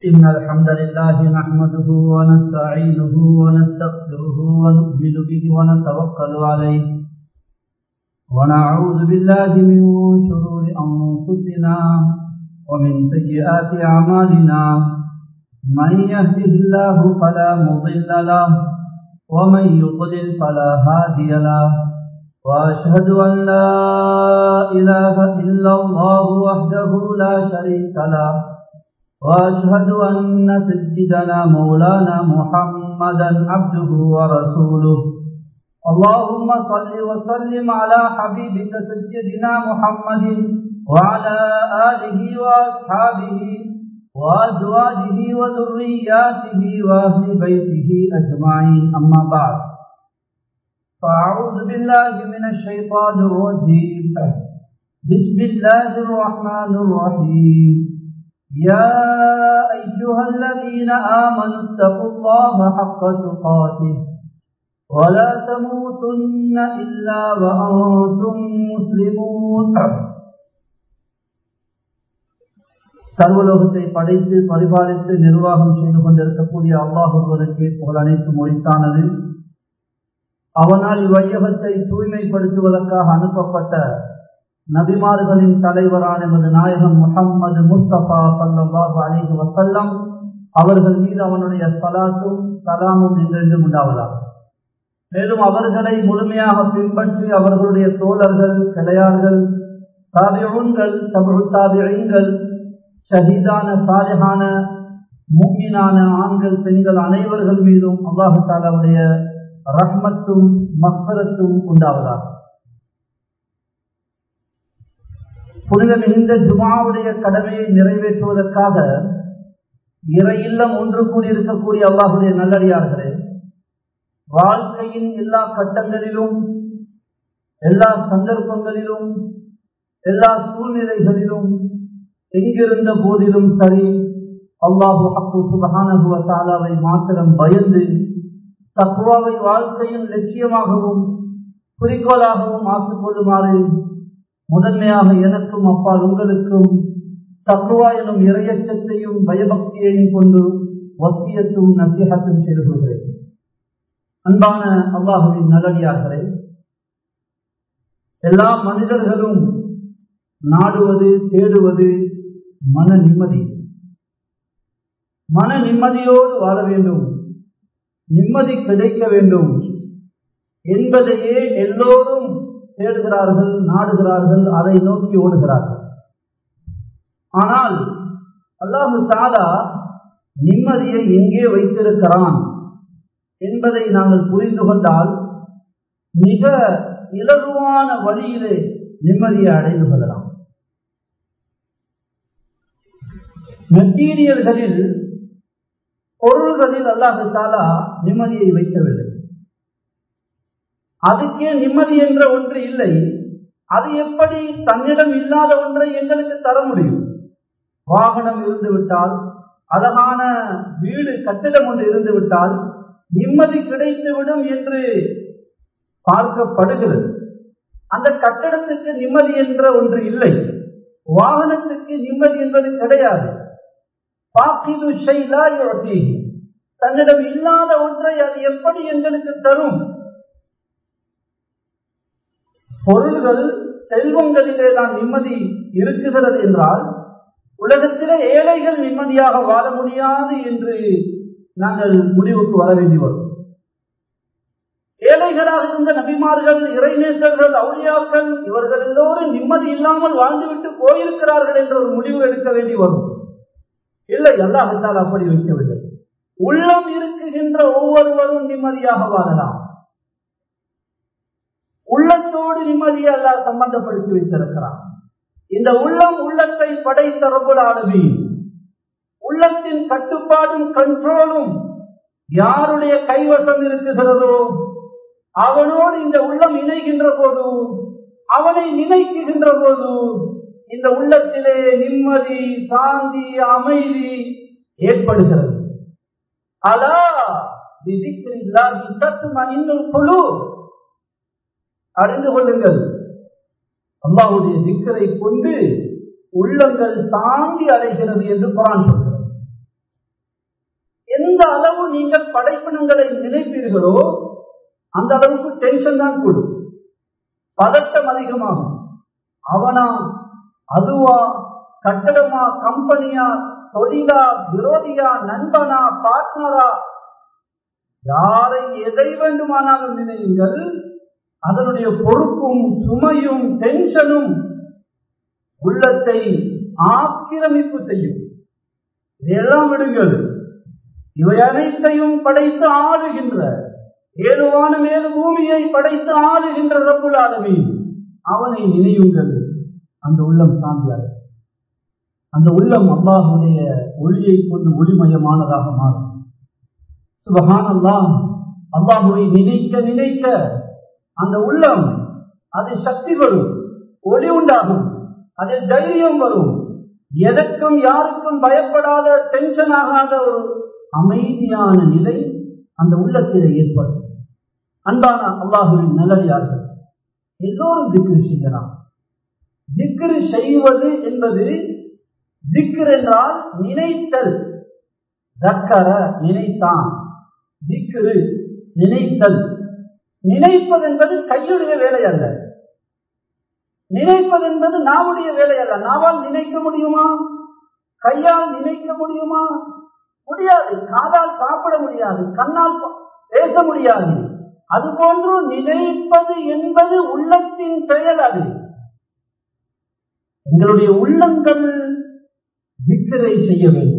إن الحمد لله نحمده ونستعينه ونستغفره ونؤمن به ونتوكل عليه ونعوذ بالله من شرور أنفسنا ومن سيئات أعمالنا من يهده الله فلا مضل له ومن يضلل فلا هادي له وأشهد أن لا إله إلا الله وحده لا شريك له وأشهد أن سيدنا مولانا محمدا عبده ورسوله اللهم صل وسلم على حبيبك سيدنا محمد وعلى آله وأصحابه وأزواجه وذرياته وأهل بيته أجمعين أما بعد فأعوذ بالله من الشيطان الرجيم بسم الله الرحمن الرحيم يا أيها الذين آمنوا اتقوا الله حق تقاته ولا تموتن إلا وأنتم مسلمون சர்வலோகத்தை படைத்து பரிபாலித்து நிர்வாகம் செய்து கொண்டிருக்கக்கூடிய அல்லாஹுவருக்கு புகழ் அனைத்து மொழித்தானது அவனால் இவ்வையகத்தை தூய்மைப்படுத்துவதற்காக அனுப்பப்பட்ட நபிமார்களின் தலைவரான எமது நாயகம் முகம்மது முஸ்தபா சல்லாஹு அலிஹி வசல்லம் அவர்கள் மீது அவனுடைய சலாத்தும் சலாமும் என்றென்றும் உண்டாவதாக மேலும் அவர்களை முழுமையாக பின்பற்றி அவர்களுடைய தோழர்கள் கிளையார்கள் தாபியூன்கள் தமிழ் தாபியங்கள் ஷஹீதான சாலிஹான மூமினான ஆண்கள் பெண்கள் அனைவர்கள் மீதும் அல்லாஹு தாலாவுடைய ரஹ்மத்தும் மக்பரத்தும் உண்டாவதாக புனித மிகுந்த ஜுமாவுடைய கடமையை நிறைவேற்றுவதற்காக இறை இல்லம் ஒன்று கூடியிருக்கக்கூடிய அல்லாஹுடைய நல்லடியார்களே வாழ்க்கையின் எல்லா கட்டங்களிலும் எல்லா சந்தர்ப்பங்களிலும் எல்லா சூழ்நிலைகளிலும் எங்கிருந்த போதிலும் சரி அல்லாஹு அப்பு சுபஹானகுவ தாலாவை மாத்திரம் பயந்து தக்குவாவை வாழ்க்கையின் லட்சியமாகவும் குறிக்கோளாகவும் ஆக்கிக் கொள்ளுமாறு முதன்மையாக எனக்கும் அப்பால் உங்களுக்கும் தக்குவா எனும் இரையச்சத்தையும் பயபக்தியையும் கொண்டு வசியத்தும் நசியகத்தும் செய்து கொள்கிறேன் அன்பான அல்லாஹுவின் நல்லடியார்களே எல்லா மனிதர்களும் நாடுவது தேடுவது மன நிம்மதி மன நிம்மதியோடு வாழ வேண்டும் நிம்மதி கிடைக்க வேண்டும் என்பதையே எல்லோரும் தேடுகிறார்கள் நாடுகிறார்கள் அதை நோக்கி ஓடுகிறார்கள் ஆனால் அல்லாஹு தாலா நிம்மதியை எங்கே வைத்திருக்கிறான் என்பதை நாங்கள் புரிந்து கொண்டால் மிக இலகுவான வழியிலே நிம்மதியை அடைந்து கொள்ளலாம் மெட்டீரியல்களில் பொருள்களில் அல்லாஹு தாலா நிம்மதியை வைக்கவில்லை அதுக்கே நிம்மதி என்ற ஒன்று இல்லை அது எப்படி தன்னிடம் இல்லாத ஒன்றை எங்களுக்கு தர முடியும் வாகனம் இருந்து விட்டால் அழகான வீடு கட்டிடம் ஒன்று இருந்து விட்டால் நிம்மதி கிடைத்துவிடும் என்று பார்க்கப்படுகிறது அந்த கட்டடத்துக்கு நிம்மதி என்ற ஒன்று இல்லை வாகனத்துக்கு நிம்மதி என்பது கிடையாது பாக்கிது தன்னிடம் இல்லாத ஒன்றை அது எப்படி எங்களுக்கு தரும் பொருள்கள் செல்வங்களிலே தான் நிம்மதி இருக்குகிறது என்றால் உலகத்திலே ஏழைகள் நிம்மதியாக வாழ முடியாது என்று நாங்கள் முடிவுக்கு வர வேண்டி வரும் ஏழைகளாக இருந்த நபிமார்கள் இறைநேசர்கள் அவுளியாக்கள் இவர்கள் எல்லோரும் நிம்மதி இல்லாமல் வாழ்ந்துவிட்டு போயிருக்கிறார்கள் என்ற ஒரு முடிவு எடுக்க வேண்டி வரும் இல்லை அல்லாஹத்தால் அப்படி வைக்கவில்லை உள்ளம் இருக்குகின்ற ஒவ்வொருவரும் நிம்மதியாக வாழலாம் உள்ளத்தோடு நிம்மதியை அல்லாஹ் சம்பந்தப்படுத்தி வைத்திருக்கிறான் இந்த உள்ளம் உள்ளத்தை படைத்த ரபுல் ஆளுமி உள்ளத்தின் கட்டுப்பாடும் கண்ட்ரோலும் யாருடைய கைவசம் இருக்குகிறதோ அவனோடு இந்த உள்ளம் இணைகின்ற போது அவனை நினைக்குகின்ற போது இந்த உள்ளத்திலே நிம்மதி சாந்தி அமைதி ஏற்படுகிறது அலா இன்னும் குழு அறிந்து கொள்ளுங்கள் அல்லாஹுடைய திக்கரை கொண்டு உள்ளங்கள் தாண்டி அடைகிறது என்று குரான் சொல்கிறது நீங்கள் படைப்பினங்களை நினைப்பீர்களோ அந்த அளவுக்கு டென்ஷன் தான் கூடும் பதட்டம் அதிகமாகும் அவனா அதுவா கட்டடமா கம்பெனியா தொழிலா விரோதியா நண்பனா பார்ட்னரா யாரை எதை வேண்டுமானாலும் நினையுங்கள் அதனுடைய பொறுப்பும் சுமையும் டென்ஷனும் உள்ளத்தை ஆக்கிரமிப்பு செய்யும் இதையெல்லாம் விடுங்கள் இவை அனைத்தையும் படைத்து ஆளுகின்ற ஏதுவான மேது பூமியை படைத்து ஆளுகின்ற ரப்புல் ஆலமீன் அவனை நினையுங்கள் அந்த உள்ளம் சாந்தியாக அந்த உள்ளம் அல்லாஹுடைய ஒளியை கொண்டு ஒளிமயமானதாக மாறும் சுபகான் அல்லாஹ் அல்லாஹுவை நினைக்க நினைக்க அந்த உள்ளம் அது சக்தி வரும் ஒளி உண்டாகும் அதில் தைரியம் வரும் எதற்கும் யாருக்கும் பயப்படாத டென்ஷன் ஆகாத ஒரு அமைதியான நிலை அந்த உள்ளத்திலே ஏற்படும் அன்பான அல்லாஹுவின் நல்லதார்கள் எல்லோரும் திக்ரு செய்யலாம் திக்ரு செய்வது என்பது திக்ர் என்றால் நினைத்தல் தக்கர நினைத்தான் திக்ரு நினைத்தல் நினைப்பது என்பது கையுடைய வேலை அல்ல நினைப்பது என்பது நாவுடைய வேலை அல்ல நாவால் நினைக்க முடியுமா கையால் நினைக்க முடியுமா முடியாது காதால் சாப்பிட முடியாது கண்ணால் பேச முடியாது அதுபோன்று நினைப்பது என்பது உள்ளத்தின் செயல் அது எங்களுடைய உள்ளங்கள் திக்கரை செய்ய வேண்டும்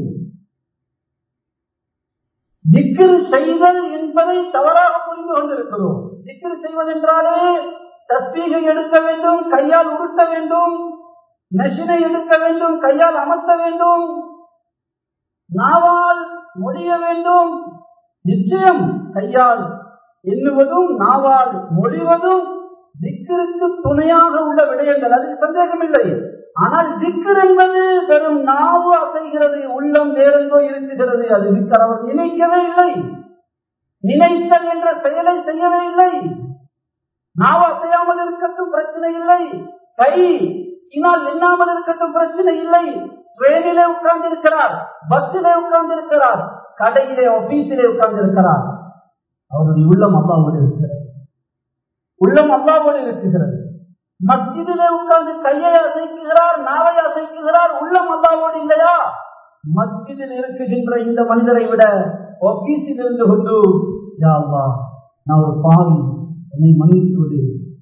திக்கர் செய்தல் என்பதை தவறாக புரிந்து கொண்டிருக்கிறோம் திக்கர் செய்வதென்றாலே தஸ்பீகை எடுக்க வேண்டும் கையால் உருட்ட வேண்டும் மெஷினை எடுக்க வேண்டும் கையால் அமர்த்த வேண்டும் நாவால் மொழிய வேண்டும் நிச்சயம் கையால் எண்ணுவதும் நாவால் மொழிவதும் திக்கிற்கு துணையாக உள்ள விடயங்கள் அதில் சந்தேகமில்லை ஆனால் திக்கர் என்பது வெறும் நாவு அசைகிறது உள்ளம் வேறெங்கோ இருக்குகிறது அது திக்கர் அவர் நினைக்கவே இல்லை நினைத்தல் என்ற செயலை செய்யவே இல்லை நாவு அசையாமல் இருக்கட்டும் பிரச்சனை இல்லை கை இனால் எண்ணாமல் இருக்கட்டும் பிரச்சனை இல்லை ட்ரெயினிலே உட்கார்ந்து இருக்கிறார் பஸ்ஸிலே உட்கார்ந்து இருக்கிறார் கடையிலே ஆபீஸிலே உட்கார்ந்து இருக்கிறார் அவருடைய உள்ளம் அல்லாவோடு இருக்கிறது உள்ளம் அல்லாவோடு இருக்குகிறது மஸ்ஜிதிலே உட்கார்ந்து கையை அசைக்குகிறார் நாவை அசைக்குகிறார் உள்ளம் அல்லாவோடு இல்லையா மஸ்ஜிதில் இருக்குகின்ற இந்த மனிதரை விட ஆபீஸில் இருந்து கொண்டு யா அல்லாஹ், நான் ஒரு பாவி என்னை மன்னித்து விடு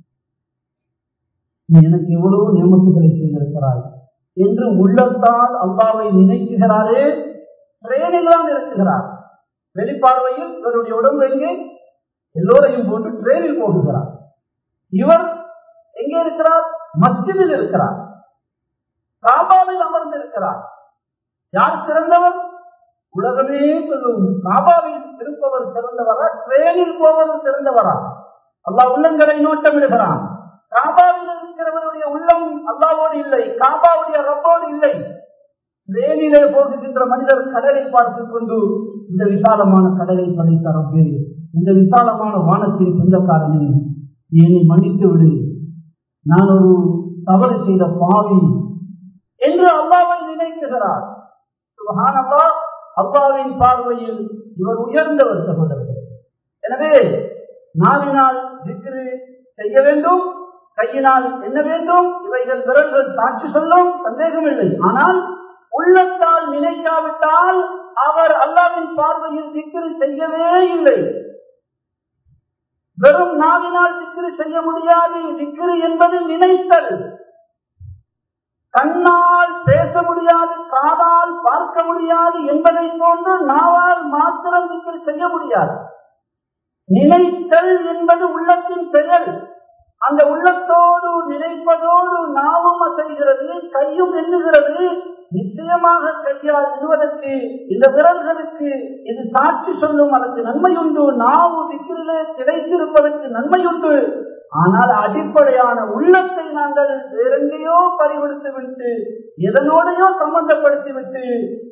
நீ எனக்கு எவ்வளவு நியமத்துகளை செய்திருக்கிறாய் என்று உள்ளத்தால் அல்லாவை நினைக்குகிறாரே ட்ரெயினில் தான் இருக்குகிறார் வெளிப்பார்வையில் இவருடைய உடம்பு எங்கே எல்லோரையும் போட்டு ட்ரெயினில் போடுகிறார் இவர் எங்கே இருக்கிறார் மஸ்ஜிதில் இருக்கிறார் காபாவில் அமர்ந்து இருக்கிறார் யார் சிறந்தவர் உலகமே சொல்லும் காபாவில் இருப்பவர் சிறந்தவரா ட்ரெயினில் போவது சிறந்தவரா அல்லாஹ் உள்ளங்களை நோட்டமிடுகிறான் காபாவில் இருக்கிறவருடைய உள்ளம் அல்லாவோடு இல்லை காபாவுடைய ரப்போடு இல்லை வேலிலே போகுகின்ற மனிதர் கடலை பார்த்துக் கொண்டு இந்த விசாலமான கடலை படைத்த ரப்பே இந்த விசாலமான வானத்தின் சொந்தக்காரனே நீ என்னை மன்னித்து விடு நான் ஒரு தவறு செய்த பாவி என்று அல்லாவை நினைக்குகிறார் சுபஹானல்லாஹ், அல்லாவின் பார்வையில் இவர் உயர்ந்தவர் சகோதரர்கள் எனவே நாவினால் திக்ரு செய்ய வேண்டும் கையினால் என்ன வேண்டும் இவைகள் விரல்கள் சாட்சி சொல்லும் சந்தேகமில்லை ஆனால் உள்ளத்தால் நினைக்காவிட்டால் அவர் அல்லாவின் பார்வையில் திக்ரு செய்யவே இல்லை வெறும் நாவினால் திக்ரு செய்ய முடியாது திக்ரு என்பது நினைத்தல் கண்ணால் பேச முடியாது காதால் பார்க்க முடியாது என்பதை போன்று நாவால் மாத்திரம் திக்ரு செய்ய முடியாது நினைத்தல் என்பது உள்ளத்தின் செயல் அந்த உள்ளத்தோடு நினைப்பதோடு நாவும் அசைகிறது கையும் எண்ணுகிறது நிச்சயமாக கையால் எண்ணுவதற்கு இந்த விரல்களுக்கு இது சாட்சி சொல்லும் அதற்கு நன்மை உண்டு நாவு திக்கிலே கிடைத்திருப்பதற்கு நன்மை உண்டு ஆனால் அடிப்படையான உள்ளத்தை நாங்கள் வேறெங்கேயோ பறிவிடுத்து விட்டு எதனோடையோ சம்பந்தப்படுத்தி விட்டு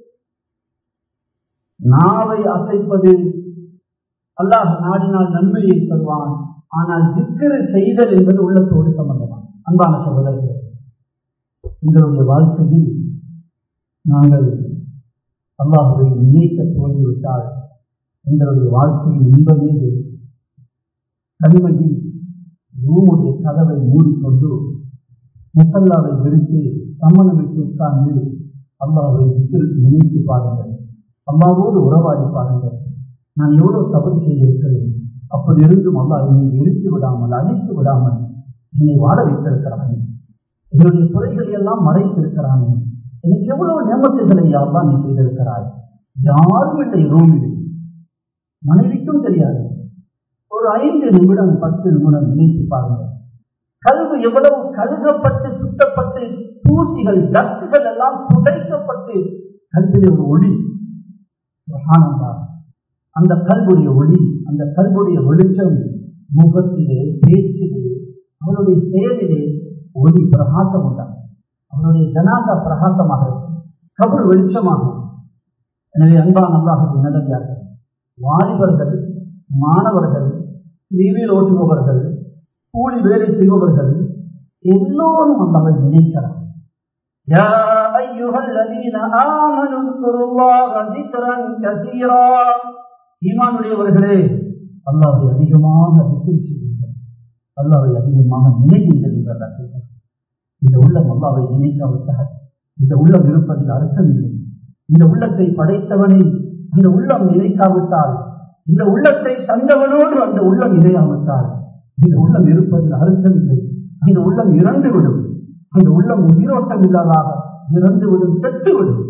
நாவை அசைப்பது அல்லாஹ் நாடினால் நன்மையை தருவான் ஆனால் திக்கரு செய்தல் என்பது உள்ளத்தோடு சம்பந்தமான அன்பான சகோதரர்கள் எங்களுடைய வாழ்க்கையில் நாங்கள் அல்லாஹுவை நினைக்க துவங்கிவிட்டால் எங்களுடைய வாழ்க்கையின் இன்பமே வேறு தனிமையில் ரூமுடைய கதவை மூடிக்கொண்டு முசல்லாவை விரித்து சம்மணம் விட்டு உட்கார்ந்து அல்லாவை நினைத்து பாருங்கள் அல்லாவோடு உறவாடி பாருங்கள் நான் எவ்வளவு தவறு செய்திருக்கிறேன் அப்படி இருந்தும் அல்லா என்னை எரித்து விடாமல் அழித்து விடாமல் என்னை வாழ வைத்திருக்கிறானே என்னுடைய குறைகளை எல்லாம் மறைத்திருக்கிறானே எனக்கு எவ்வளவு நியமத்துகளை யாரெல்லாம் நீ செய்திருக்கிறாய் யாரும் இல்லை ரூமில் மனைவிக்கும் தெரியாது ஒரு ஐந்து நிமிடம் பத்து நிமிடம் நினைத்து பாருங்கள் கல்வி எவ்வளவு கழுகப்பட்டு சுத்தப்பட்டு தூசிகள் டஸ்டுகள் எல்லாம் துடைக்கப்பட்டு கல்வியில ஒரு ஒளி ஆனந்தா அந்த கல்வுடைய ஒளி அந்த கல்வுடைய வெளிச்சம் முகத்திலே பேச்சிலே அவருடைய செயலிலே ஒளி பிரகாசம் உண்டாகும் அவருடைய ஜனாதா பிரகாசமாக இருக்கும் கபுள் வெளிச்சமாகும் எனவே அன்பா நல்லாக நிலவியார்கள் வாலிபர்கள் மாணவர்கள் டிவியில் ஓட்டுபவர்கள் கூலி வேலை செய்பவர்கள் எல்லோரும் அல்லாவை நினைக்கிறார் يا أيها الذين آمنوا اذكروا الله ذكرا كثيرا ஈமானுடையவர்களே அல்லாவை அதிகமாக திக்கு செய்யுங்கள் அல்லாவை அதிகமாக நினைவுங்கள் என்று இந்த உள்ளம் அல்லாவை நினைக்காவிட்டால் இந்த உள்ளம் இருப்பதில் அர்த்தமில்லை இந்த உள்ளத்தை படைத்தவனை இந்த உள்ளம் நினைக்காவிட்டால் இந்த உள்ளத்தை தந்தவனோடு அந்த உள்ளம் இணையாவிட்டால் இந்த உள்ளம் இருப்பதில் அர்த்தமில்லை அந்த உள்ளம் இறந்துவிடும் அந்த உள்ளம் உயிரோட்டம் இல்லாதாக இறந்துவிடும் செத்துவிடும்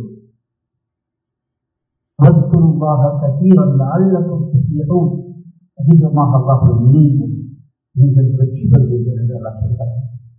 அதிகமாக அல்லாஹை நினைந்து நீங்கள் வெற்றி பெறுவீர்கள் என்று அல்லா சொல்கிறார்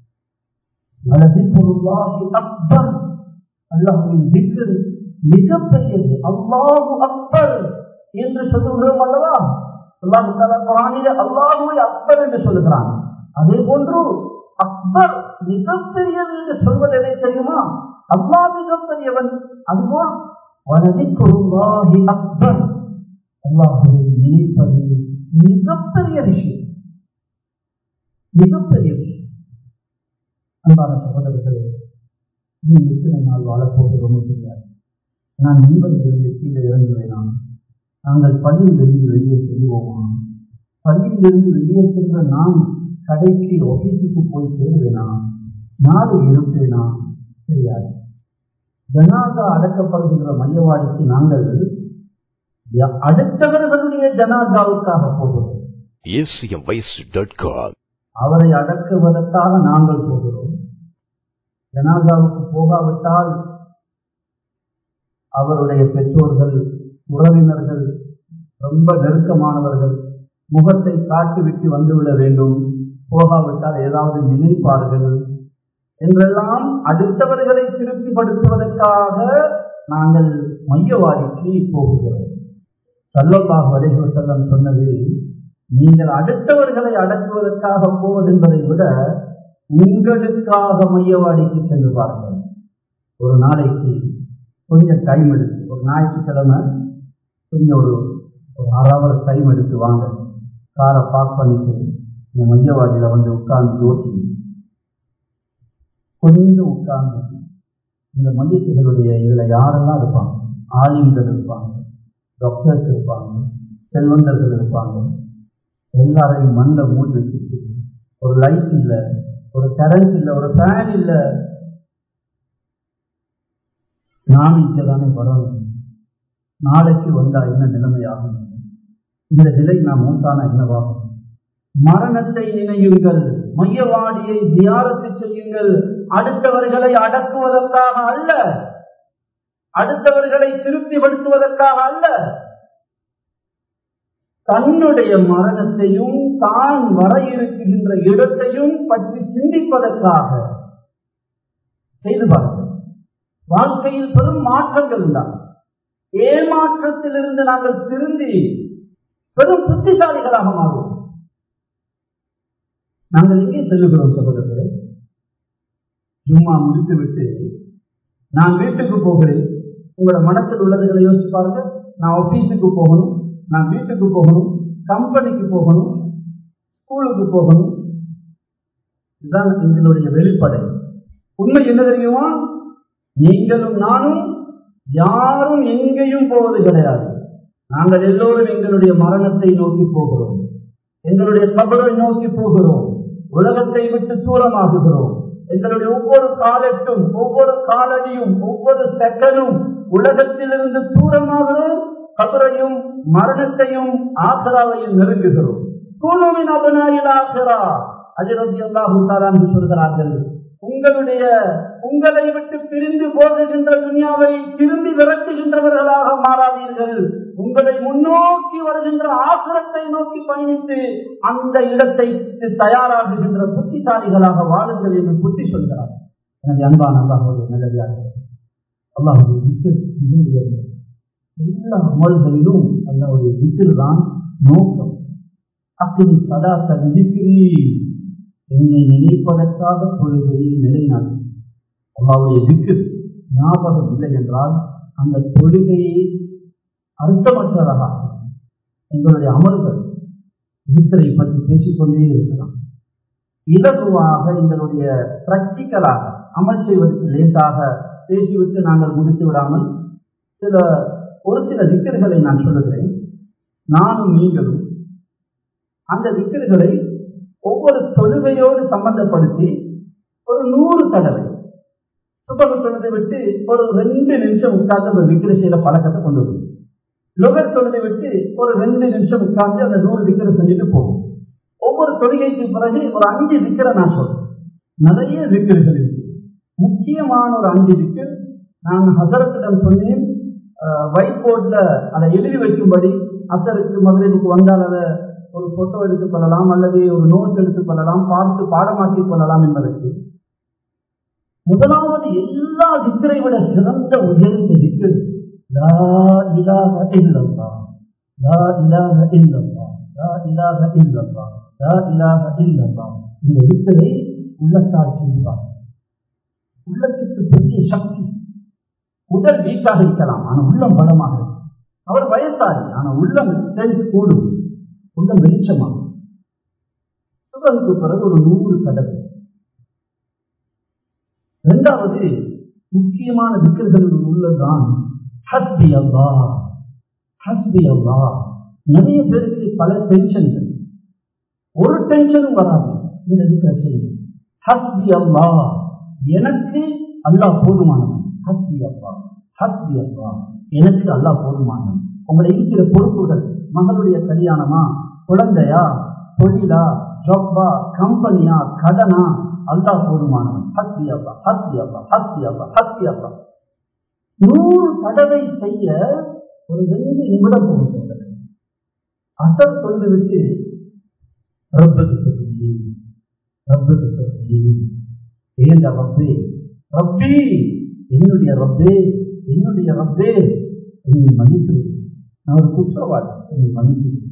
அக்பர் அல்லாஹுவின் திக்கு மிகப்பெரியது அல்லாஹு அக்பர் என்று சொல்லுகிறோம் அல்லவா அல்லாஹு குரானில அல்லாஹுவை அக்பர் என்று சொல்லுகிறான் அதே போன்று அக்பர் மிகப்பெரியது என்று சொல்வது எதை தெரியுமா அல்லாஹ் மிகப்பெரியவன் அதுபோல் வனதிக்குருவாகி அக்பர் அல்லாஹுவை நினைப்பது மிகப்பெரிய விஷயம் மிகப்பெரிய விஷயம் அன்பான சகோதரர்களே நீ எத்தனை நாள் வாழப்போகிறோமோ தெரியாது நான் முன்பதிலிருந்து கீழே இறங்குவேனா நாங்கள் பள்ளியிலிருந்து வெளியே செல்லுவோமா பள்ளியிலிருந்து வெளியே சென்ற நான் கடைக்கு ஆபீஸுக்கு போய் சேருவேனா நாளை இருப்பேனா தெரியாது ஜனாதா அடக்கப்படுகின்ற மையவாடிக்கு நாங்கள் அடுத்தவர்களுடைய ஜனாதாவுக்காக போகிறோம் அவரை அடக்குவதற்காக நாங்கள் போகிறோம் ஜனாதாவுக்கு போகாவிட்டால் அவருடைய பெற்றோர்கள் உறவினர்கள் ரொம்ப நெருக்கமானவர்கள் முகத்தை காட்டிவிட்டு வந்துவிட வேண்டும் போகாவிட்டால் ஏதாவது நினைப்பார்கள் என்றெல்லாம் அடுத்தவர்களை திருப்திப்படுத்துவதற்காக நாங்கள் மையவாடிக்கு போகிறோம் சல்லல்லாஹ் வரைவு செல்லம் சொன்னது நீங்கள் அடுத்தவர்களை அடக்குவதற்காக போவது என்பதை விட உங்களுக்காக மையவாடிக்கு சென்று பாருங்கள் ஒரு நாளைக்கு கொஞ்சம் டைம் எடுத்து ஒரு ஞாயிற்றுக்கிழமை கொஞ்சம் ஒரு ஒரு அரை ஹவர் டைம் எடுத்து வாங்க காரை பார்க் பண்ணிட்டு இந்த மையவாடியில் வந்து உட்கார்ந்து யோசிங்க கொஞ்சம் உட்கார்ந்து இந்த மையத்துகளுடைய இதில் யாரெல்லாம் இருப்பாங்க ஆலிம்கள் இருப்பாங்க டாக்டர்ஸ் இருப்பாங்க செல்வந்தர்கள் இருப்பாங்க எல்லாரையும் மண்ணில் மூடி வச்சுட்டு ஒரு லைட் இல்லை ஒரு கரண்ட் இல்லை ஒரு ஃபேன் இல்லை நான் இங்கே தானே வரணும் நாளைக்கு வந்தா என்ன நிலைமையாகும் இந்த நிலை நாம் மூத்தான என்னவாகும் மரணத்தை நினையுங்கள் மையவாடியை தியாரத்து செய்யுங்கள் அடுத்தவர்களை அடக்குவதற்காக அல்ல அடுத்தவர்களை திருப்திப்படுத்துவதற்காக அல்ல தன்னுடைய மரணத்தையும் தான் வர இருக்கின்ற இடத்தையும் பற்றி சிந்திப்பதற்காக செய்து பாருங்கள் வாழ்க்கையில் பெரும் மாற்றங்கள் உண்டாகும் ஏமாற்றத்திலிருந்து நாங்கள் திருந்தி பெரும் புத்திசாலிகளாக மாறுவோம் நாங்கள் எங்கே செல்லுகிறோம் சகோதரர்களே சும்மா முடித்துவிட்டு நான் வீட்டுக்கு போகிறேன் உங்களோட மனத்தில் உள்ளதுகளை யோசிச்சு பாருங்க நான் ஆபீஸுக்கு போகணும் நான் வீட்டுக்கு போகணும் கம்பெனிக்கு போகணும் ஸ்கூலுக்கு போகணும் இதுதான் எங்களுடைய வெளிப்படை உண்மை என்ன தெரியுமா நீங்களும் நானும் யாரும் எங்கேயும் போவது கிடையாது நாங்கள் எல்லோரும் எங்களுடைய மரணத்தை நோக்கி போகிறோம் எங்களுடைய கபரை நோக்கி போகிறோம் உலகத்தை விட்டு தூரமாகுகிறோம் எங்களுடைய ஒவ்வொரு காலத்தும் ஒவ்வொரு காலடியும் ஒவ்வொரு செகனும் உலகத்திலிருந்து தூரமாகிறோம் கபரையும் மரணத்தையும் ஆசராவையும் நெருங்குகிறோம் குழுவின் அபனாயில் ஆகிறா அஜரதி அல்லாஹு என்று சொல்கிறார்கள் உங்களுடைய உங்களை விட்டு பிரிந்து போகுகின்ற துனியாவை திரும்பி விரட்டுகின்றவர்களாக மாறாதீர்கள் உங்களை முன்னோக்கி வருகின்ற ஆசிரத்தை நோக்கி பயணித்து அந்த இடத்தை தயாராகுகின்ற புத்திசாலிகளாக வாழுங்கள் என்று புத்தி சொல்கிறார் எனவே அன்பான அல்லாஹுடைய நல்லதாக அல்லாஹுடைய வித்து மிக உயர்ந்தது எல்லா அமல்களிலும் அல்லாவுடைய வித்திரு தான் நோக்கம் அப்படி சதாச விதிக்கிறீ என்னை நினைப்பதற்காக தொழுகையை நிலைநாட்டு அல்லாவுடைய விக்கு ஞாபகம் இல்லை என்றால் அந்த தொழுகையை அர்த்தமற்றதாக எங்களுடைய அமல்கள் வித்தரை பற்றி பேசிக்கொண்டே இருக்கலாம் இலகுவாக எங்களுடைய பிராக்டிக்கலாக அமல் செய்வதற்கு லேசாக பேசிவிட்டு நாங்கள் முடித்து விடாமல் சில ஒரு சில விக்கர்களை நான் சொல்லுகிறேன் நானும் நீங்களும் அந்த விக்கர்களை ஒவ்வொரு தொழுகையோடு சம்பந்தப்படுத்தி ஒரு நூறு தடவை சுபகு தொழுதை விட்டு ஒரு ரெண்டு நிமிஷம் உட்கார்ந்து அந்த விக்கிர செய்யற பழக்கத்தை கொண்டு வரும் லொகர் தொழுதை விட்டு ஒரு ரெண்டு நிமிஷம் உட்கார்ந்து அந்த நூறு விக்கிர செஞ்சுட்டு போகும் ஒவ்வொரு தொழுகைக்கு பிறகு ஒரு அஞ்சு விக்கிர நான் சொல்றேன் நிறைய விக்கிர்கள் இருக்கு முக்கியமான ஒரு அஞ்சு விக்கர் நான் ஹசரத்திடம் சொன்னேன் ஒயிட் போர்ட்ல அதை எழுதி வைக்கும்படி அசருக்கு மதுரைக்கு வந்தால் அதை ஒரு போட்டோ எடுத்துக் கொள்ளலாம் அல்லது ஒரு நோட் எடுத்துக் கொள்ளலாம் பார்த்து பாடமாக்கிக் கொள்ளலாம் என்பதற்கு முதலாவது எல்லா திக்கரை விட சிறந்த உயர்ந்த திக்கு லா இலாக இல்லல்லா லா இலாக இல்லல்லா லா இலாக இல்லல்லா லா இலாக இல்லல்லா இந்த திக்கரை உள்ளத்தால் செய்வார் உள்ளத்துக்கு பெரிய சக்தி உடல் வீக்காக இருக்கலாம் ஆனால் உள்ளம் பலமாக இருக்கும் அவர் வயசாகி ஆனால் உள்ளம் ஸ்ட்ரென்த் கூடும் உள்ளம் வெளிச்சமாகும் சுபருக்கு பிறகு ஒரு நூறு தடவை இரண்டாவது முக்கியமான திக்கர்கள் உள்ளதான் ஹஸ்பி அல்லா ஹஸ்பி அல்லா நிறைய பேருக்கு பல டென்ஷன்கள் ஒரு டென்ஷனும் வராது இந்த திக்கரை செய்யும் ஹஸ்பி அல்லா எனக்கு அல்லாஹ் போதுமானவன் ஹஸ்பி அல்லா ஹஸ்பி அல்லா எனக்கு அல்லாஹ் போதுமானவன் உங்களை இருக்கிற பொறுப்புகள் மகளுடைய கல்யாணமா குழந்தையா தொழிலா ஜாப்பா கம்பெனியா கடனா அல்லாஹ் போதுமானவன் ஹஸ்பி அல்லா ஹஸ்பி அல்லா ஹஸ்பி அல்லா ஹஸ்பி அல்லா நூறு தடவை செய்ய ஒரு ரெண்டு நிமிடம் போகும் சொல்றது அசர் சொல்லி விட்டு ரப்பது சொல்லி ரப்பது சொல்லி ஏண்ட ரப்பே ரப்பி என்னுடைய ரப்பே என்னுடைய ரப்பே என்னை மன்னித்து விடு நான் ஒரு குற்றவாளி என்னை மன்னித்து விடு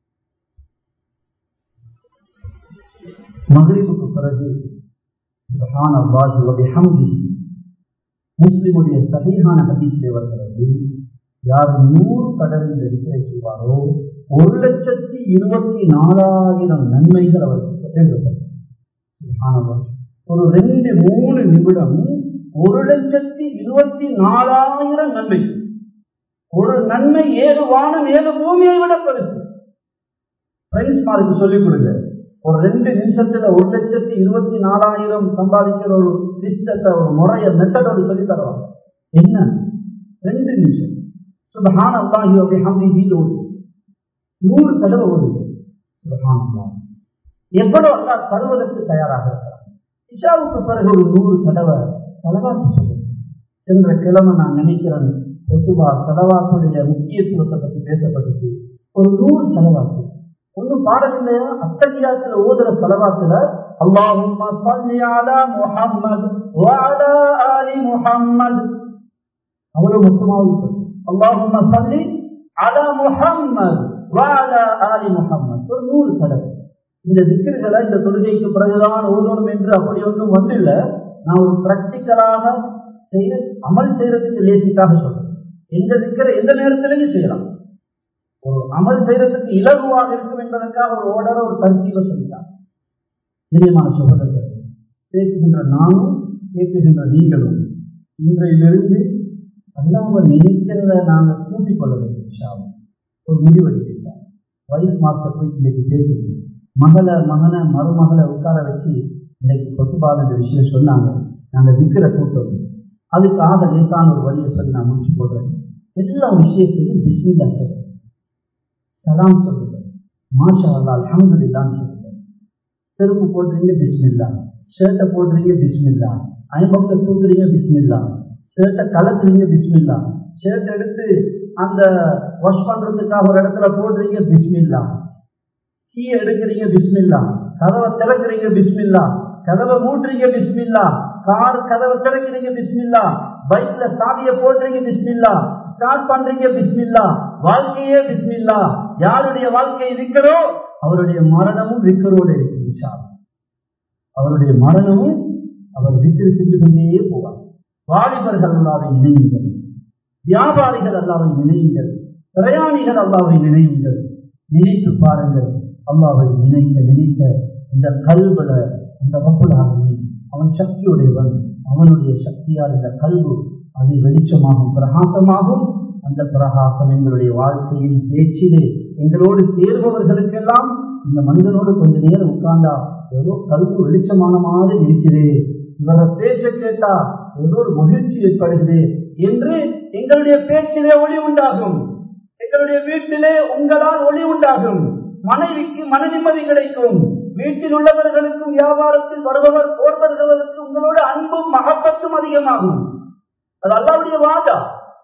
மகிழ்வுக்கு பிறகு சுபஹான அல்லாஹி வ பிஹம்தி முஸ்லிமுடைய சகிஹான ஹதீஸிலே வருகிறது யார் நூறு கடல் இந்த விக்கிரை செய்வாரோ ஒரு லட்சத்தி இருபத்தி நாலாயிரம் நன்மைகள் அவருக்கு எழுதப்படும் ஒரு ரெண்டு மூணு நிமிடம் ஒரு லட்சத்தி இருபத்தி நாலாயிரம் நன்மை ஒரு நன்மை ஏழு வானம் ஏழு பூமியை விட பெருசு பிரெண்ட்ஸ்மாருக்கு சொல்லிக் கொடுங்க ஒரு ரெண்டு நிமிஷத்துல ஒரு லட்சத்தி இருபத்தி நாலாயிரம் சம்பாதிக்கிற ஒரு சிஸ்டத்தை ஒரு முறைய மெத்தடோடு சொல்லி தருவாங்க என்ன ரெண்டு நிமிஷம் சுபஹான அல்லாஹி அப்படி ஹம்தி ஹீலோடு நூறு தடவை ஓடுது சுபஹான அல்லாஹ் எவ்வளவு அல்லாஹ் தருவதற்கு தயாராக இருக்கிறார் இஷாவுக்கு பிறகு ஒரு நூறு தடவை செலவாத்து சொல்லுது சென்ற கிழமை நான் நினைக்கிறேன் பொதுவா செலவாத்துடைய முக்கியத்துவத்தை பற்றி பேசப்பட்டுச்சு ஒரு நூறு செலவாத்து ஒன்றும் பாடல் இல்லையா அத்தகையாத்துல ஓதுற செலவாத்துல اللهم صل على محمد وعلى آل محمد அவ்வளவு முக்கியமாக اللهم صل على محمد وعلى آل محمد ஒரு நூறு தடவை இந்த திக்கிர்களை இந்த தொழுகைக்கு பிறகுதான் ஓதணும் என்று அப்படி ஒன்றும் வந்தில்ல நான் ஒரு பிராக்டிக்கலாக செய்ய அமல் செய்யறதுக்கு லேசிக்காக சொல்றேன் எந்த திக்கரை எந்த நேரத்திலையும் செய்யலாம் ஒரு அமல் செய்யறதுக்கு இலகுவாக இருக்கும் என்பதற்காக ஒரு ஓடர ஒரு தர்த்தீவ சொல்லிட்டார் நிச்சயமான சகோதரர்கள் பேசுகின்ற நானும் கேட்குகின்ற நீங்களும் இன்றையிலிருந்து அல்லாம நினைக்கிறத நாங்கள் கூட்டிக் கொள்ள வேண்டும் ஒரு முடிவெடுத்திருக்கார் வைஸ் மாஸ்டர் போய் இன்னைக்கு பேசுது மகளை மகனை மருமகளை உட்கார வச்சு இன்னைக்கு கொத்துபால் இந்த விஷயம் சொன்னாங்க நாங்கள் விற்கிற கூட்டம் அதுக்காக லேசான ஒரு வழியை சொல்லி நான் முடிச்சு போடுறேன் எல்லா விஷயத்தையும் பிஸ்மில்லா சொல்றேன் சலாம் சொல்லுங்க மாஷா அல்லா அலமதுல்லான்னு சொல்லுங்க செருப்பு போடுறீங்க பிஸ்மில்லா ஷர்ட்டை போடுறீங்க பிஸ்மில்லா ஐம்பக்ஸை தூக்குறீங்க பிஸ்மில்லா ஷர்ட்டை கலக்குறீங்க பிஸ்மில்லா ஷர்ட் எடுத்து அந்த வாஷ் பண்றதுக்காக ஒரு இடத்துல போடுறீங்க பிஸ்மில்லா கீ எடுக்கிறீங்க பிஸ்மில்லா கதவை திறக்கிறீங்க பிஸ்மில்லா கதவை மூட்டுறீங்க பிஸ்மில்லா கார் கதவை திறக்கிறீங்க பிஸ்மில்லா பைக்ல சாவிய போடுறீங்க பிஸ்மில்லா ஸ்டார்ட் பண்றீங்க பிஸ்மில்லா வாழ்க்கையே பிஸ்மில்லா யாருடைய வாழ்க்கை இருக்கிறோ அவருடைய மரணமும் விக்கரோடு இருக்கு அவருடைய மரணமும் அவர் விக்கிரி சென்று கொண்டே போவார் வாலிபர்கள் அல்லாவை நினைவுங்கள் வியாபாரிகள் அல்லாவை நினைவுங்கள் பிரயாணிகள் அல்லாவை நினைவுங்கள் நினைத்து பாருங்கள் அல்லாவை நினைக்க நினைக்க இந்த கல்வல அந்த வப்புலாகவே அவன் சக்தியுடையவன் அவனுடைய சக்தியால் இந்த கல்வு அது வெளிச்சமாகும் பிரகாசமாகும் அந்த பிரகாசம் எங்களுடைய வாழ்க்கையில் பேச்சிலே எங்களோடு சேர்பவர்களுக்கெல்லாம் இந்த மனிதனோடு கொஞ்ச நேரம் உட்கார்ந்தா ஏதோ கல்வி வெளிச்சமான மாதிரி இருக்கிறே இவரை பேச கேட்டா ஏதோ ஒரு மகிழ்ச்சி ஏற்படுகிறது என்று எங்களுடைய பேச்சிலே ஒளி உண்டாகும் எங்களுடைய வீட்டிலே உங்களால் ஒளி உண்டாகும் மனைவிக்கு மன நிம்மதி கிடைக்கும் வீட்டில் உள்ளவர்களுக்கும் வியாபாரத்தில் வருபவர் போர்வர்களுக்கு உங்களோட அன்பும் மகப்பத்தும் அதிகமாகும் அது அல்லாவுடைய வாதா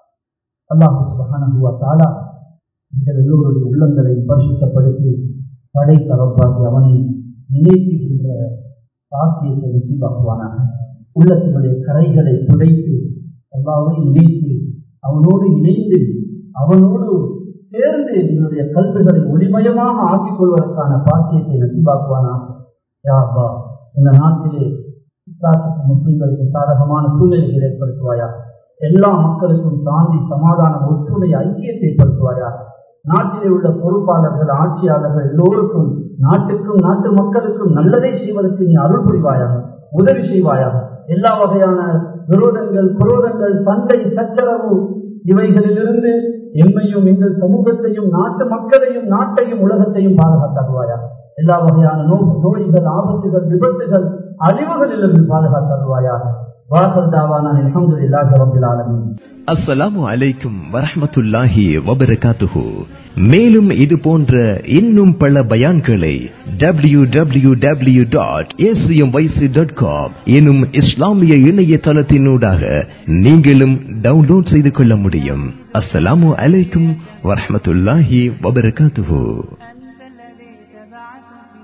அல்லாஹு எங்கள் எல்லோருடைய உள்ளங்களை பரிசுத்தப்படுத்தி படை தரப்பாகி அவனை நினைக்கின்ற பாக்கியத்தை நசிபாக்குவானாக உள்ளத்தினுடைய கரைகளை துடைத்து அல்லாவை நினைத்து அவனோடு இணைந்து அவனோடு சேர்ந்து என்னுடைய கல்விகளை ஒளிமயமாக ஆக்கிக் கொள்வதற்கான பாக்கியத்தை நசிபாக்குவானாக யாப்பா இந்த நாட்டிலே இஸ்லாத்துக்கு முஸ்லிம்களுக்கு சாதகமான சூழ்நிலைகளை ஏற்படுத்துவாயா எல்லா மக்களுக்கும் சாந்தி சமாதானம் ஒற்றுமை ஐக்கியத்தை ஏற்படுத்துவாயா நாட்டிலே உள்ள பொறுப்பாளர்கள் ஆட்சியாளர்கள் எல்லோருக்கும் நாட்டுக்கும் நாட்டு மக்களுக்கும் நல்லதை செய்வதற்கு நீ அருள் புரிவாயாக உதவி செய்வாயாக எல்லா வகையான விரோதங்கள் குரோதங்கள் சண்டை சச்சரவு இவைகளிலிருந்து எம்மையும் எங்கள் சமூகத்தையும் நாட்டு மக்களையும் நாட்டையும் உலகத்தையும் பாதுகாத்தருவாயா எல்லா வகையான நோ நோய்கள் ஆபத்துகள் விபத்துகள் அழிவுகளிலிருந்து பாதுகாத்தருவாயா வாசல் தாவான அலமதுல்லாஹி ரபில் ஆலமீன் அஸ்ஸலாமு அலைக்கும் வரஹ்மத்துல்லாஹி வபரகாத்துஹு மேலும் இது போன்ற இன்னும் பல பயான்களை W W W dot dot com எனும் இஸ்லாமிய இணையதளத்தினூடாக நீங்களும் டவுன்லோட் செய்து கொள்ள முடியும் அஸ்ஸலாமு அலைக்கும் வரஹ்மத்துல்லாஹி வபரகாத்துஹு أنت الذي تبعث في